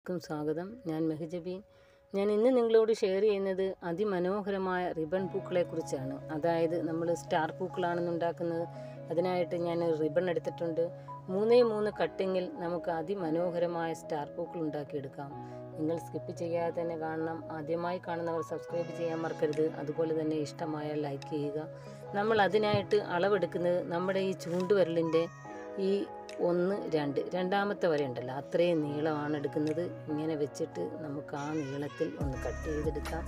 ക്കും സ്വാഗതം ഞാൻ മെഹജബീൻ ഞാൻ ഇന്ന് നിങ്ങളോട് ഷെയർ ചെയ്യുന്നത് അതിമനോഹരമായ റിബൺ പൂക്കളെക്കുറിച്ചാണ് അതായത് നമ്മൾ സ്റ്റാർ പൂക്കളാണെന്ന് ഉണ്ടാക്കുന്നത് അതിനായിട്ട് ഞാൻ ഒരു റിബൺ എടുത്തിട്ടുണ്ട് മൂന്നേ മൂന്ന് കട്ടിങ്ങിൽ നമുക്ക് അതിമനോഹരമായ സ്റ്റാർ പൂക്കൾ ഉണ്ടാക്കിയെടുക്കാം നിങ്ങൾ സ്കിപ്പ് ചെയ്യാതെ തന്നെ കാണണം ആദ്യമായി കാണുന്നവർ സബ്സ്ക്രൈബ് ചെയ്യാൻ മറക്കരുത് അതുപോലെ തന്നെ ഇഷ്ടമായാൽ ലൈക്ക് ചെയ്യുക നമ്മൾ അതിനായിട്ട് അളവെടുക്കുന്നത് നമ്മുടെ ഈ ചൂണ്ടുവിരലിൻ്റെ ഈ ഒന്ന് രണ്ട് രണ്ടാമത്തെ വരെ ഉണ്ടല്ലോ അത്രയും നീളമാണ് എടുക്കുന്നത് ഇങ്ങനെ വെച്ചിട്ട് നമുക്ക് ആ നീളത്തിൽ ഒന്ന് കട്ട് ചെയ്തെടുക്കാം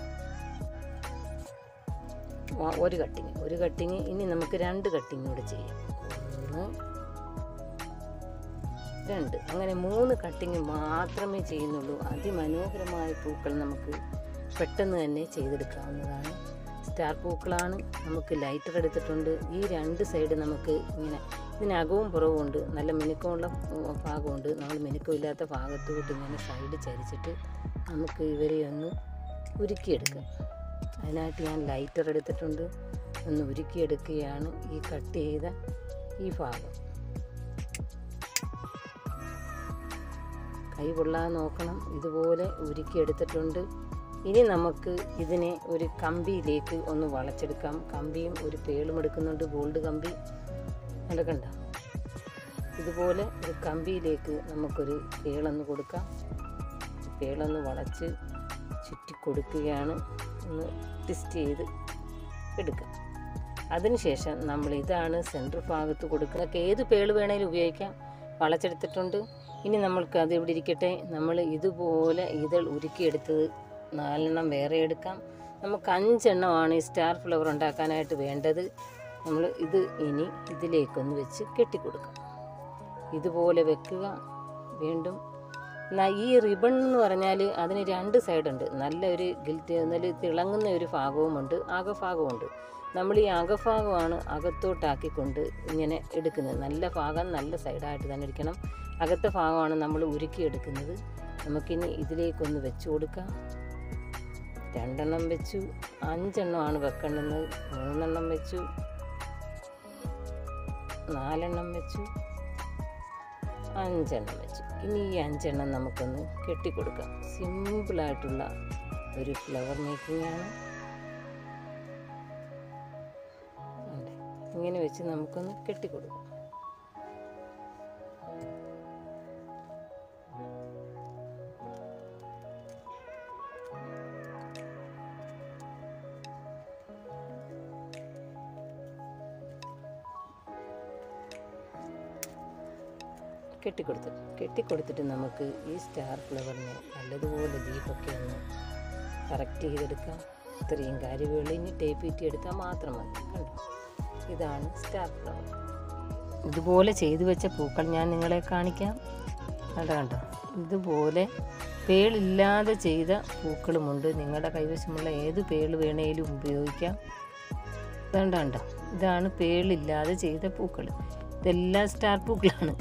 വ- ഒരു കട്ടിങ് ഒരു കട്ടിങ് ഇനി നമുക്ക് രണ്ട് കട്ടിങ് കൂടെ ചെയ്യാം ഒന്ന് രണ്ട് അങ്ങനെ മൂന്ന് കട്ടിങ് മാത്രമേ ചെയ്യുന്നുള്ളൂ അതിമനോഹരമായ പൂക്കൾ നമുക്ക് പെട്ടെന്ന് തന്നെ ചെയ്തെടുക്കാവുന്നതാണ് സ്റ്റാർ പൂക്കളാണ് നമുക്ക് ലൈറ്റർ എടുത്തിട്ടുണ്ട് ഈ രണ്ട് സൈഡ് നമുക്ക് ഇങ്ങനെ ഇതിനകവും പുറവും ഉണ്ട് നല്ല മിനുക്കമുള്ള ഉം, ഭാഗമുണ്ട് നമ്മൾ മിനുക്കമില്ലാത്ത ഭാഗത്തോട്ട് ഇങ്ങനെ സൈഡ് ചരിച്ചിട്ട് നമുക്ക് ഇവരെ ഒന്ന് ഉരുക്കിയെടുക്കാം അതിനായിട്ട് ഞാൻ ലൈറ്റർ എടുത്തിട്ടുണ്ട് ഒന്ന് ഉരുക്കിയെടുക്കുകയാണ് ഈ കട്ട് ചെയ്ത ഈ ഭാഗം കൈ കൊള്ളാതെ നോക്കണം ഇതുപോലെ ഉരുക്കിയെടുത്തിട്ടുണ്ട് ഇനി നമുക്ക് ഇതിനെ ഒരു കമ്പിയിലേക്ക് ഒന്ന് വളച്ചെടുക്കാം കമ്പിയും ഒരു പേളും എടുക്കുന്നുണ്ട് ഗോൾഡ് കമ്പി കണ്ട ഇതുപോലെ ഒരു കമ്പിയിലേക്ക് നമുക്കൊരു പേളൊന്ന് കൊടുക്കാം പേളൊന്ന് വളച്ച് ചുറ്റി കൊടുക്കുകയാണ് ഒന്ന് ട്വിസ്റ്റ് ചെയ്ത് എടുക്കാം അതിനുശേഷം നമ്മൾ ഇതാണ് സെൻറ്റർ ഭാഗത്ത് കൊടുക്കുന്നത് ഏത് പേള് വേണേലും ഉപയോഗിക്കാം വളച്ചെടുത്തിട്ടുണ്ട് ഇനി നമ്മൾക്ക് അത് ഇവിടെ ഇരിക്കട്ടെ നമ്മൾ ഇതുപോലെ ഇതൾ ഉരുക്കിയെടുത്തത് നാലെണ്ണം വേറെ എടുക്കാം നമുക്ക് അഞ്ചെണ്ണമാണ് ഈ സ്റ്റാർ ഫ്ലവർ ഉണ്ടാക്കാനായിട്ട് വേണ്ടത് നമ്മൾ ഇത് ഇനി ഇതിലേക്കൊന്ന് വെച്ച് കെട്ടിക്കൊടുക്കാം ഇതുപോലെ വെക്കുക വീണ്ടും ന- ഈ റിബൺ എന്ന് പറഞ്ഞാൽ അതിന് രണ്ട് സൈഡുണ്ട് നല്ലൊരു ഗിൽറ്റ് നല്ല തിളങ്ങുന്ന ഒരു ഭാഗവുമുണ്ട് അകഭാഗമുണ്ട് നമ്മൾ ഈ അകഭാഗമാണ് അകത്തോട്ടാക്കിക്കൊണ്ട് ഇങ്ങനെ എടുക്കുന്നത് നല്ല ഭാഗം നല്ല സൈഡായിട്ട് തന്നെ ഇരിക്കണം അകത്തെ ഭാഗമാണ് നമ്മൾ ഉരുക്കിയെടുക്കുന്നത് നമുക്കിനി ഇതിലേക്കൊന്ന് വെച്ച് കൊടുക്കാം രണ്ടെണ്ണം വെച്ചു അഞ്ചെണ്ണമാണ് വെക്കേണ്ടുന്നത് മൂന്നെണ്ണം വെച്ചു നാലെണ്ണം വെച്ചു അഞ്ചെണ്ണം വെച്ചു ഇനി ഈ അഞ്ചെണ്ണം നമുക്കൊന്ന് കെട്ടിക്കൊടുക്കാം സിമ്പിളായിട്ടുള്ള ഒരു ഫ്ലവർ മേക്കിംഗ് ആണ് ഉണ്ട്. ഇങ്ങനെ വെച്ച് നമുക്കൊന്ന് കെട്ടിക്കൊടുക്കാം കെട്ടിക്കൊടുത്തു കെട്ടിക്കൊടുത്തിട്ട് നമുക്ക് ഈ സ്റ്റാർ ഫ്ലവറിനെ നല്ലതുപോലെ ലീഫൊക്കെ ഒന്ന് കറക്റ്റ് ചെയ്തെടുക്കാം ഇത്രയും കാര്യമുള്ളൂ ഇനി ടേപ്പ് ഇറ്റി എടുത്താൽ മാത്രം മതി കണ്ടോ ഇതാണ് സ്റ്റാർ ഫ്ലവർ ഇതുപോലെ ചെയ്തു വെച്ച പൂക്കൾ ഞാൻ നിങ്ങളെ കാണിക്കാം കണ്ടോ കണ്ടോ ഇതുപോലെ പേളില്ലാതെ ചെയ്ത പൂക്കളുമുണ്ട് നിങ്ങളുടെ കൈവശമുള്ള ഏത് പേള് വേണേലും ഉപയോഗിക്കാം ഇതാണ്ട് കണ്ടോ ഇതാണ് പേളില്ലാതെ ചെയ്ത പൂക്കൾ ഇതെല്ലാം സ്റ്റാർ പൂക്കളാണ്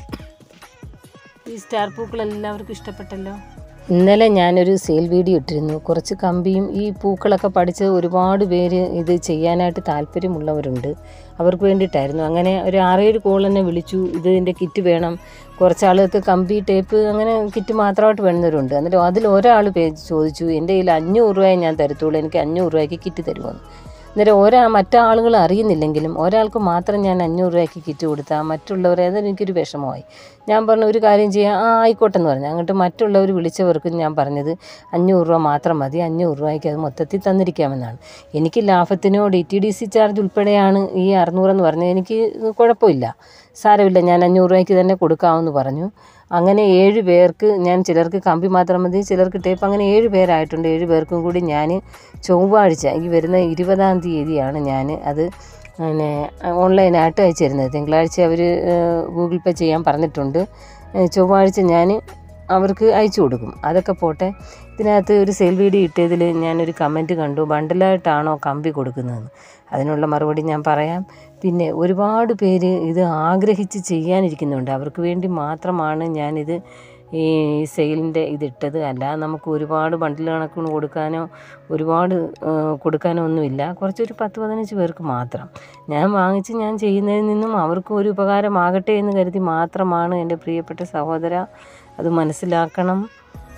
ഈ സ്റ്റാർ പൂക്കൾ എല്ലാവർക്കും ഇഷ്ടപ്പെട്ടല്ലോ ഇന്നലെ ഞാനൊരു സെയിൽ വീഡിയോ ഇട്ടിരുന്നു കുറച്ച് കമ്പിയും ഈ പൂക്കളൊക്കെ പഠിച്ച് ഒരുപാട് പേര് ഇത് ചെയ്യാനായിട്ട് താല്പര്യമുള്ളവരുണ്ട് അവർക്ക് വേണ്ടിയിട്ടായിരുന്നു അങ്ങനെ ഒരു ആറേഴ് കോൾ എന്നെ വിളിച്ചു ഇതിൻ്റെ കിറ്റ് വേണം കുറച്ച് ആളുകൾക്ക് കമ്പി ടേപ്പ് അങ്ങനെ കിറ്റ് മാത്രമായിട്ട് വേണ്ടുന്നവരുണ്ട് എന്നിട്ട് അതിൽ ഒരാൾ പേ ചോദിച്ചു എൻ്റെ കയ്യിൽ അഞ്ഞൂറ് രൂപയെ ഞാൻ തരത്തുള്ളൂ എനിക്ക് അഞ്ഞൂറ് രൂപയ്ക്ക് കിറ്റ് തരുമെന്ന് അന്നേരം ഒരാ മറ്റാളുകൾ അറിയുന്നില്ലെങ്കിലും ഒരാൾക്ക് മാത്രം ഞാൻ അഞ്ഞൂറ് രൂപയ്ക്ക് കിറ്റ് കൊടുത്താൽ മറ്റുള്ളവരെ അത് എനിക്കൊരു വിഷമമായി ഞാൻ പറഞ്ഞു ഒരു കാര്യം ചെയ്യാം ആ ആയിക്കോട്ടെ എന്ന് പറഞ്ഞു അങ്ങോട്ട് മറ്റുള്ളവർ വിളിച്ചവർക്ക് ഞാൻ പറഞ്ഞത് അഞ്ഞൂറ് രൂപ മാത്രം മതി അഞ്ഞൂറ് രൂപയ്ക്ക് അത് മൊത്തത്തിൽ തന്നിരിക്കാമെന്നാണ് എനിക്ക് ലാഭത്തിനോ D T D C charge ഉൾപ്പെടെയാണ് ഈ അറുന്നൂറെന്ന് പറഞ്ഞത് എനിക്ക് കുഴപ്പമില്ല സാരമില്ല ഞാൻ അഞ്ഞൂറ് രൂപയ്ക്ക് തന്നെ കൊടുക്കാമെന്ന് പറഞ്ഞു അങ്ങനെ ഏഴ് പേർക്ക് ഞാൻ ചിലർക്ക് കമ്പി മാത്രം മതി ചിലർക്ക് ടേപ്പ് അങ്ങനെ ഏഴ് പേരായിട്ടുണ്ട് ഏഴ് പേർക്കും കൂടി ഞാൻ ചൊവ്വാഴ്ച ഈ വരുന്ന ഇരുപതാം തീയതിയാണ് ഞാൻ അത് പിന്നെ ഓൺലൈനായിട്ട് അയച്ചു തരുന്നത് തിങ്കളാഴ്ച അവർ ഗൂഗിൾ പേ ചെയ്യാൻ പറഞ്ഞിട്ടുണ്ട് ഏഹ് ചൊവ്വാഴ്ച ഞാൻ അവർക്ക് അയച്ചു കൊടുക്കും അതൊക്കെ പോട്ടെ ഇതിനകത്ത് ഒരു സെയിൽ വീഡിയോ ഇട്ടതിൽ ഞാനൊരു കമൻറ്റ് കണ്ടു ബണ്ടിലായിട്ടാണോ കമ്പി കൊടുക്കുന്നതെന്ന് അതിനുള്ള മറുപടി ഞാൻ പറയാം പിന്നെ ഒരുപാട് പേര് ഇത് ആഗ്രഹിച്ച് ചെയ്യാനിരിക്കുന്നുണ്ട് അവർക്ക് വേണ്ടി മാത്രമാണ് ഞാനിത് ഈ സെയിലിൻ്റെ ഇതിട്ടത് അല്ലാതെ നമുക്ക് ഒരുപാട് ബണ്ടിൽ കണക്കിന് കൊടുക്കാനോ ഒരുപാട് ആ, കൊടുക്കാനോ ഒന്നുമില്ല കുറച്ചൊരു പത്ത് പതിനഞ്ച് പേർക്ക് മാത്രം ഞാൻ വാങ്ങിച്ച് ഞാൻ ചെയ്യുന്നതിൽ നിന്നും അവർക്കും ഒരു ഉപകാരമാകട്ടെ എന്ന് കരുതി മാത്രമാണ് എൻ്റെ പ്രിയപ്പെട്ട സഹോദര അത് മനസ്സിലാക്കണം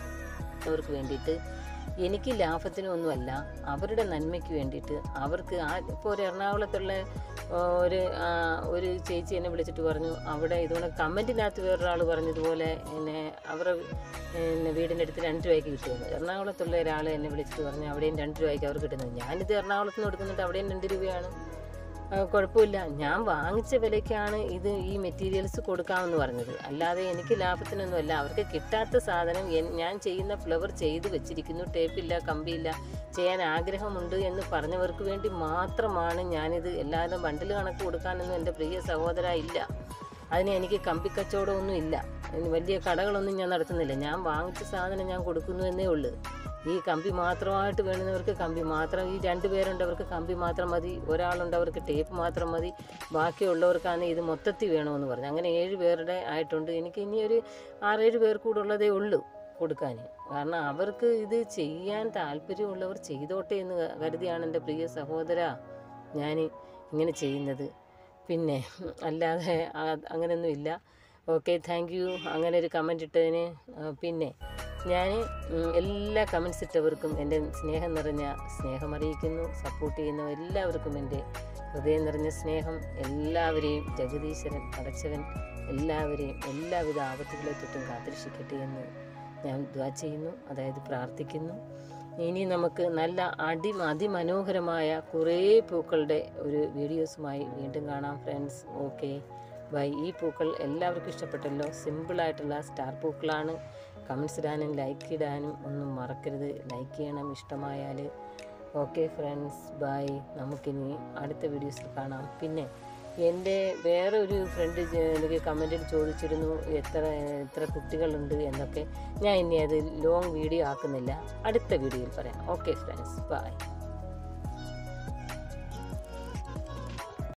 ചെയ്യുന്നവർക്ക് വേണ്ടിയിട്ട് എനിക്ക് ലാഭത്തിനൊന്നുമല്ല അവരുടെ നന്മയ്ക്ക് വേണ്ടിയിട്ട് അവർക്ക് ആ ഇപ്പോൾ ഒരു എറണാകുളത്തുള്ള ആ, ഒരു ആ, ഒരു ചേച്ചി എന്നെ വിളിച്ചിട്ട് പറഞ്ഞു അവിടെ ഇതുപോലെ കമൻറ്റിനകത്ത് വേറൊരാൾ പറഞ്ഞതുപോലെ എന്നെ അവരുടെ പിന്നെ വീടിൻ്റെ അടുത്ത് രണ്ട് രൂപയ്ക്ക് കിട്ടുമെന്ന് എറണാകുളത്തുള്ള ഒരാൾ എന്നെ വിളിച്ചിട്ട് പറഞ്ഞു അവിടെയും രണ്ട് രൂപയ്ക്ക് അവർക്ക് കിട്ടുന്നത് ഞാനിത് എറണാകുളത്ത് നിന്ന് കൊടുക്കുന്നുണ്ട് അവിടെയും രണ്ട് രൂപയാണ് ആ, കുഴപ്പമില്ല ഞാൻ വാങ്ങിച്ച വിലയ്ക്കാണ് ഇത് ഈ മെറ്റീരിയൽസ് കൊടുക്കാമെന്ന് പറഞ്ഞത് അല്ലാതെ എനിക്ക് ലാഭത്തിനൊന്നുമല്ല അവർക്ക് കിട്ടാത്ത സാധനം എൻ- ഞാൻ ചെയ്യുന്ന ഫ്ലവർ ചെയ്ത് വെച്ചിരിക്കുന്നു ടേപ്പില്ല കമ്പിയില്ല ചെയ്യാൻ ആഗ്രഹമുണ്ട് എന്ന് പറഞ്ഞവർക്ക് വേണ്ടി മാത്രമാണ് ഞാനിത് എല്ലാവരും ബണ്ടിൽ കണക്ക് കൊടുക്കാനൊന്നും എൻ്റെ പ്രിയ സഹോദര ഇല്ല അതിന് എനിക്ക് കമ്പി കച്ചവടമൊന്നും ഇല്ല ഇനി വലിയ കടകളൊന്നും ഞാൻ നടത്തുന്നില്ല ഞാൻ വാങ്ങിച്ച സാധനം ഞാൻ കൊടുക്കുന്നു എന്നേ ഉള്ളൂ ഈ കമ്പി മാത്രമായിട്ട് വേണ്ടുന്നവർക്ക് കമ്പി മാത്രം ഈ രണ്ട് പേരുണ്ടവർക്ക് കമ്പി മാത്രം മതി ഒരാളുണ്ട് അവർക്ക് ടേപ്പ് മാത്രം മതി ബാക്കിയുള്ളവർക്കാണ് ഇത് മൊത്തത്തിൽ വേണമെന്ന് പറഞ്ഞു അങ്ങനെ ഏഴ് പേരുടെ ആയിട്ടുണ്ട് എനിക്ക് ഇനി ഒരു ആറേഴ് പേർ കൂടെ ഉള്ളതേ ഉള്ളൂ കൊടുക്കാൻ കാരണം അവർക്ക് ഇത് ചെയ്യാൻ താല്പര്യമുള്ളവർ ചെയ്തോട്ടെ എന്ന് കരുതിയാണ് എൻ്റെ പ്രിയ സഹോദര ഞാൻ ഇങ്ങനെ ചെയ്യുന്നത് പിന്നെ അല്ലാതെ ആ- അങ്ങനെയൊന്നും ഇല്ല ഓക്കെ താങ്ക് യു അങ്ങനെ ഒരു കമൻറ്റ് ഇട്ടതിന് ആ, പിന്നെ ഞാൻ എല്ലാ കമൻസ് ഇട്ടവർക്കും എൻ്റെ സ്നേഹം നിറഞ്ഞ സ്നേഹം അറിയിക്കുന്നു സപ്പോർട്ട് ചെയ്യുന്ന എല്ലാവർക്കും എൻ്റെ ഹൃദയം നിറഞ്ഞ സ്നേഹം എല്ലാവരെയും ജഗദീശ്വരൻ പടച്ചവൻ എല്ലാവരെയും എല്ലാവിധ ആപത്തുകളെ തൊട്ടും കാത്തിരക്ഷിക്കട്ടെ എന്ന് ഞാൻ ദ്വാ ചെയ്യുന്നു അതായത് പ്രാർത്ഥിക്കുന്നു ഇനി നമുക്ക് നല്ല അടി അതിമനോഹരമായ കുറേ പൂക്കളുടെ ഒരു വീഡിയോസുമായി വീണ്ടും കാണാം ഫ്രണ്ട്സ് ഓക്കെ ബൈ ഈ പൂക്കൾ എല്ലാവർക്കും ഇഷ്ടപ്പെട്ടല്ലോ സിമ്പിളായിട്ടുള്ള സ്റ്റാർ പൂക്കളാണ് കമൻസ് ഇടാനും ലൈക്ക് ഇടാനും ഒന്നും മറക്കരുത് ലൈക്ക് ചെയ്യണം ഇഷ്ടമായാൽ ഓക്കെ ഫ്രണ്ട്സ് ബൈ നമുക്കിനി അടുത്ത വീഡിയോസിൽ കാണാം പിന്നെ എൻ്റെ വേറെ ഒരു ഫ്രണ്ട് എനിക്ക് കമൻറ്റിൽ ചോദിച്ചിരുന്നു എത്ര എത്ര കുട്ടികളുണ്ട് എന്നൊക്കെ ഞാൻ ഇനി അത് ലോങ് വീഡിയോ ആക്കുന്നില്ല അടുത്ത വീഡിയോയിൽ പറയാം ഓക്കെ ഫ്രണ്ട്സ് ബൈ